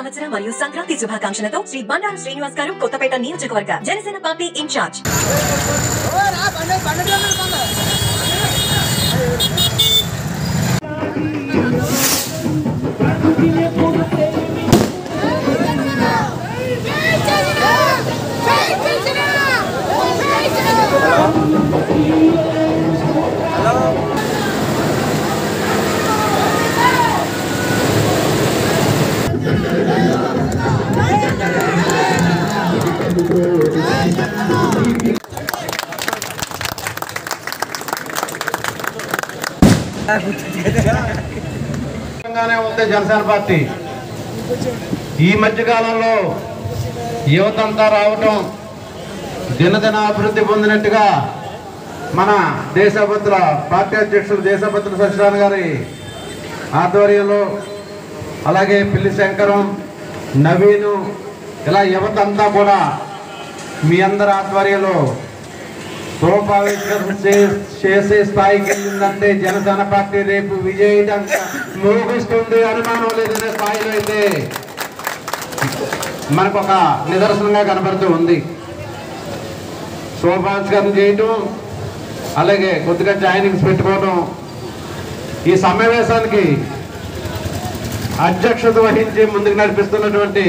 సంవత్సరం మరియు సంక్రాంతి శుభాకాంక్షలతో శ్రీ బండారు శ్రీనివాస్ గారు కొత్తపేట నియోజకవర్గ జనసేన పార్టీ ఇన్ఛార్జ్ గానే ఉంది జనసేన పార్టీ ఈ మధ్య కాలంలో యువతంతా రావటం దినదిన అభివృద్ధి పొందినట్టుగా మన దేశభద్ర పార్టీ అధ్యక్షులు దేశభద్ర సత్యనారాయణ గారి ఆధ్వర్యంలో అలాగే పిల్లి శంకరం నవీను ఇలా యువతంతా కూడా మీ అందరి ఆధ్వర్యంలో రూపావిష్కరణ చే- చేసే స్థాయికి వెళ్ళిందంటే జనసేన పార్టీ రేపు విజయం మోగిస్తుంది అనుమానం లేదనే స్థాయిలో అయితే మనకు ఒక నిదర్శనంగా కనబడుతూ ఉంది శోభాస్కరణ చేయటం అలాగే కొద్దిగా జాయినింగ్స్ పెట్టుకోవడం ఈ సమావేశానికి అధ్యక్షత వహించి ముందుకు నడిపిస్తున్నటువంటి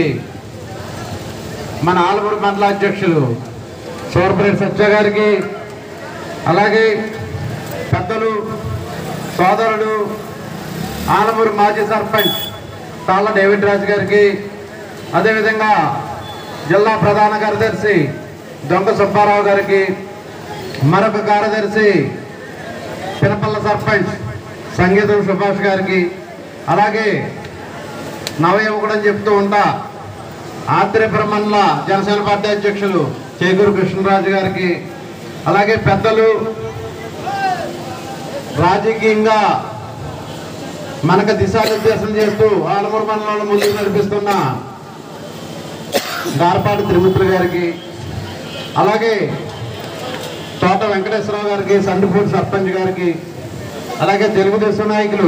మన ఆలమూరు మండల అధ్యక్షులు సూరపరెడ్డి సత్య గారికి అలాగే పెద్దలు సోదరుడు ఆలమూరు మాజీ సర్పంచ్ తాళ్ళ డేవిడ్ రాజు గారికి అదేవిధంగా జిల్లా ప్రధాన కార్యదర్శి దొంగ సుబ్బారావు గారికి మరొక కార్యదర్శి పినపల్ల సర్పంచ్ సంగీతం సుభాష్ గారికి అలాగే నవయువకుడు అని చెప్తూ ఉంటా ఆత్రేపురం మండల జనసేన పార్టీ అధ్యక్షులు చేకూరు కృష్ణరాజు గారికి అలాగే పెద్దలు రాజకీయంగా మనకు దిశానిర్దేశం చేస్తూ ఆలమూరు మండలంలో ముందుకు నడిపిస్తున్న గార్పాటి త్రిమూర్తులు గారికి అలాగే తోట వెంకటేశ్వరరావు గారికి సండిపూడి సర్పంచ్ గారికి అలాగే తెలుగుదేశం నాయకులు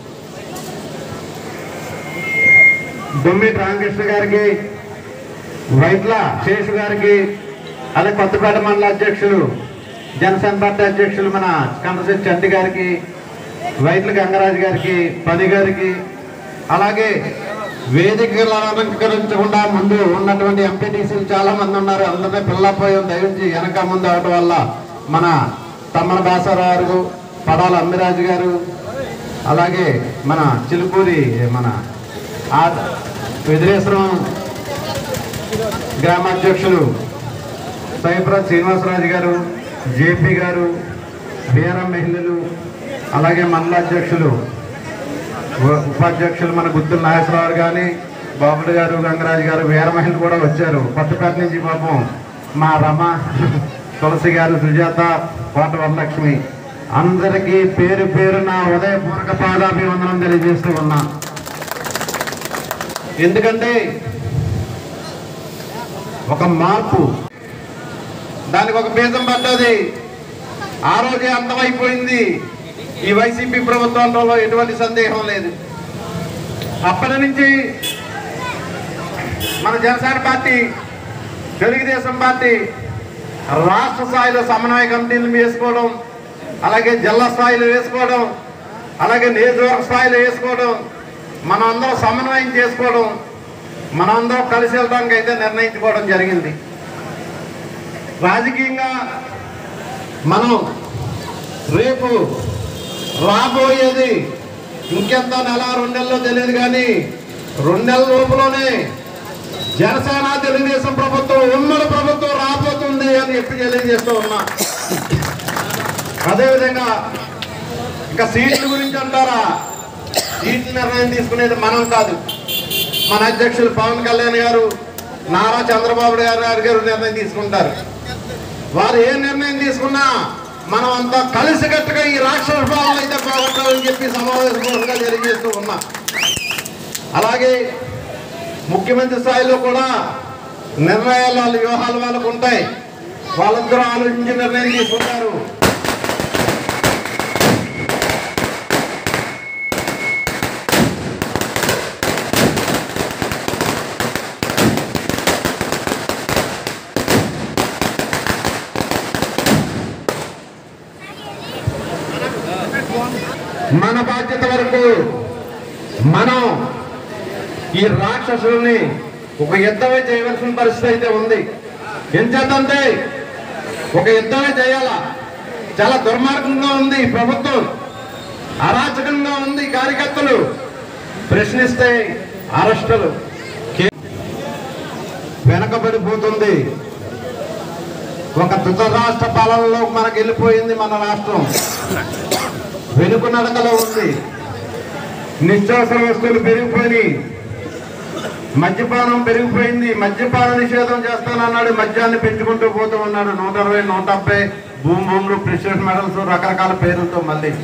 దొమ్మిటి రామకృష్ణ గారికి వైట్ల శేషు గారికి అలాగే కొత్తపేట మండల అధ్యక్షులు జనసేన పార్టీ అధ్యక్షులు మన కందశెట్టి చంటి గారికి వైట్ల గంగరాజు గారికి పని గారికి అలాగే వేదికలు అలంకరించకుండా ముందు ఉన్నటువంటి ఎంపీటీసీలు చాలా మంది ఉన్నారు అందరినీ పిల్లపోయాం దయచేసి వెనక ముందు అవడం వల్ల మన తమ్మన బాసారావు గారు పడాల అమ్మిరాజు గారు అలాగే మన చిలుకూరి మన ఆ వెదిరేశ్వరం గ్రామాధ్యక్షులు సైప్రత్ శ్రీనివాసరాజు గారు జేపీ గారు బీఆర్ఎం మహిళలు అలాగే మండల అధ్యక్షులు ఉ- ఉపాధ్యక్షులు మన గుత్తుల నాగేశ్వరరావు కానీ బాబుడు గారు గంగరాజు గారు వీర మహిళలు కూడా వచ్చారు కొత్తపేట నుంచి పాపం మా రమ తులసి గారు సుజాత కోట వరలక్ష్మి అందరికీ పేరు పేరున ఉదయపూర్వక పాదాభివందనం తెలియజేస్తూ ఉన్నా ఎందుకంటే ఒక మార్పు దానికి ఒక బీజం పడ్డది ఆ రోజే అంతమైపోయింది ఈ వైసీపీ ప్రభుత్వంలో ఎటువంటి సందేహం లేదు అప్పటి నుంచి మన జనసేన పార్టీ తెలుగుదేశం పార్టీ రాష్ట్ర స్థాయిలో సమన్వయ కమిటీలు వేసుకోవడం అలాగే జిల్లా స్థాయిలో వేసుకోవడం అలాగే నియోజకవర్గ స్థాయిలో వేసుకోవడం మనం అందరం సమన్వయం చేసుకోవడం మనం అందరం కలిసి వెళ్ళడానికి అయితే నిర్ణయించుకోవడం జరిగింది రాజకీయంగా మనం రేపు రాబోయేది ఇంకెంత నెల రెండు నెలల్లో తెలియదు కానీ రెండు నెలల లోపులోనే జనసేన తెలుగుదేశం ప్రభుత్వం ఉమ్మడి ప్రభుత్వం రాబోతుంది అని చెప్పి తెలియజేస్తూ ఉన్నా అదేవిధంగా ఇంకా సీట్ల గురించి అంటారా సీట్ల నిర్ణయం తీసుకునేది మనం కాదు మన అధ్యక్షులు పవన్ కళ్యాణ్ గారు నారా చంద్రబాబు గారు గారు నిర్ణయం తీసుకుంటారు వారు ఏ నిర్ణయం తీసుకున్నా మనం అంతా కలిసికట్టుగా ఈ రాష్ట్ర పాలన అయితే పోగొట్టాలని చెప్పి సమావేశపూర్వకంగా తెలియజేస్తూ ఉన్నా అలాగే ముఖ్యమంత్రి స్థాయిలో కూడా నిర్ణయాలు వాళ్ళ వ్యూహాలు వాళ్ళకు ఉంటాయి వాళ్ళందరూ ఆలోచించి నిర్ణయం తీసుకుంటారు వరకు మనం ఈ రాక్షసుల్ని ఒక యుద్ధమే చేయవలసిన పరిస్థితి అయితే ఉంది ఎంచేతంటే ఒక యుద్ధమే చేయాలా చాలా దుర్మార్గంగా ఉంది ఈ ప్రభుత్వం అరాచకంగా ఉంది ఈ కార్యకర్తలు ప్రశ్నిస్తే అరెస్టులు కే- వెనకబడిపోతుంది ఒక తుత రాష్ట్ర పాలనలో మనకు వెళ్ళిపోయింది మన రాష్ట్రం వెనుక నడకలో ఉంది నిత్యావసర వస్తువులు పెరిగిపోయి మద్యపానం పెరిగిపోయింది మద్యపాన నిషేధం చేస్తానన్నాడు మద్యాన్ని పెంచుకుంటూ పోతూ ఉన్నాడు నూట అరవై నూట డెబ్బై భూమి భూములు ప్రెసిడెంట్ మెడల్స్ రకరకాల పేర్లతో మళ్ళీ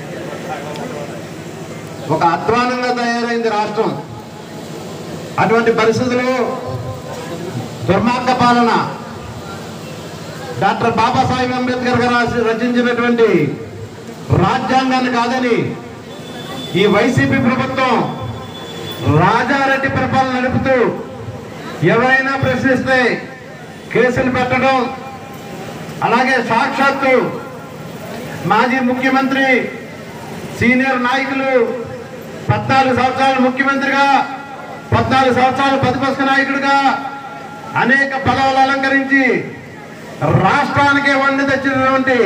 ఒక అధ్వానంగా తయారైంది రాష్ట్రం అటువంటి పరిస్థితులు దుర్మార్గ పాలన డాక్టర్ బాబాసాహెబ్ అంబేద్కర్ గారు రాసి రచించినటువంటి రాజ్యాంగాన్ని కాదని ఈ వైసీపీ ప్రభుత్వం రాజారెడ్డి పరిపాలన నడుపుతూ ఎవరైనా ప్రశ్నిస్తే కేసులు పెట్టడం అలాగే సాక్షాత్తు మాజీ ముఖ్యమంత్రి సీనియర్ నాయకులు పద్నాలుగు సంవత్సరాలు ముఖ్యమంత్రిగా పద్నాలుగు సంవత్సరాలు ప్రతిపక్ష నాయకుడిగా అనేక పదవులు అలంకరించి రాష్ట్రానికే వండి తెచ్చినటువంటి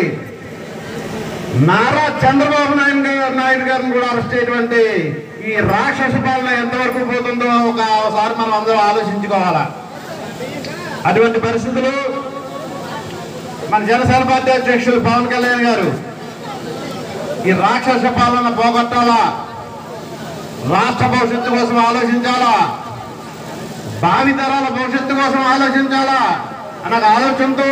నారా చంద్రబాబు నాయుడు గారు నాయుడు గారిని కూడా అరెస్ట్ చేయటువంటి ఈ రాక్షస పాలన ఎంతవరకు పోతుందో ఒక ఒకసారి మనం అందరూ ఆలోచించుకోవాలా అటువంటి పరిస్థితులు మన జనసేన పార్టీ అధ్యక్షులు పవన్ కళ్యాణ్ గారు ఈ రాక్షస పాలన పోగొట్టాలా రాష్ట్ర భవిష్యత్తు కోసం ఆలోచించాలా భావితరాల భవిష్యత్తు కోసం ఆలోచించాలా అన్న ఆలోచనతో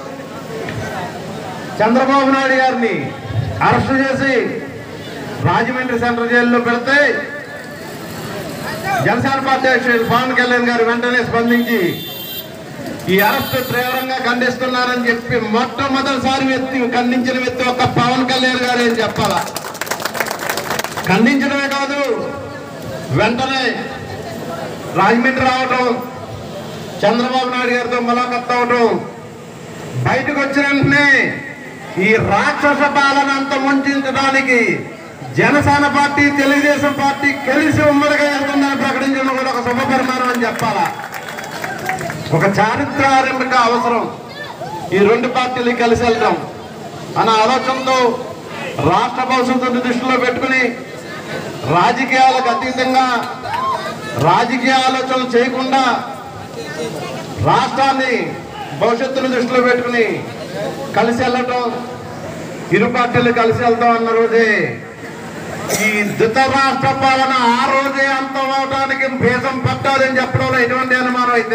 చంద్రబాబు నాయుడు గారిని అరెస్ట్ చేసి రాజమండ్రి సెంట్రల్ జైల్లో పెడితే జనసేన పార్టీ అధ్యక్షుడు పవన్ కళ్యాణ్ గారు వెంటనే స్పందించి ఈ అరెస్ట్ తీవ్రంగా ఖండిస్తున్నారని చెప్పి మొట్టమొదటిసారి వ్యక్తి ఖండించిన వ్యక్తి ఒక పవన్ కళ్యాణ్ గారు అని చెప్పాలా ఖండించడమే కాదు వెంటనే రాజమండ్రి రావటం చంద్రబాబు నాయుడు గారితో ములాఖత్ అవటం బయటకు వచ్చిన వెంటనే ఈ రాక్షస పాలన అంత ముంచడానికి జనసేన పార్టీ తెలుగుదేశం పార్టీ కలిసి ఉమ్మడిగా వెళ్తుందని ప్రకటించడం కూడా ఒక శుభ పరిమాణం అని చెప్పాలా ఒక చారిత్రాత్మక అవసరం ఈ రెండు పార్టీలు కలిసి వెళ్తాం అన్న ఆలోచనతో రాష్ట్ర భవిష్యత్తును దృష్టిలో పెట్టుకుని రాజకీయాలకు అతీతంగా రాజకీయ ఆలోచనలు చేయకుండా రాష్ట్రాన్ని భవిష్యత్తును దృష్టిలో పెట్టుకుని కలిసి వెళ్ళటం ఇరు పార్టీలు కలిసి వెళ్తాం అన్న రోజే ఈ ధృతరాష్ట్ర పాలన ఆ రోజే అంతం అవడానికి భేదం పట్టాలని చెప్పడంలో ఎటువంటి అనుమానం అయితే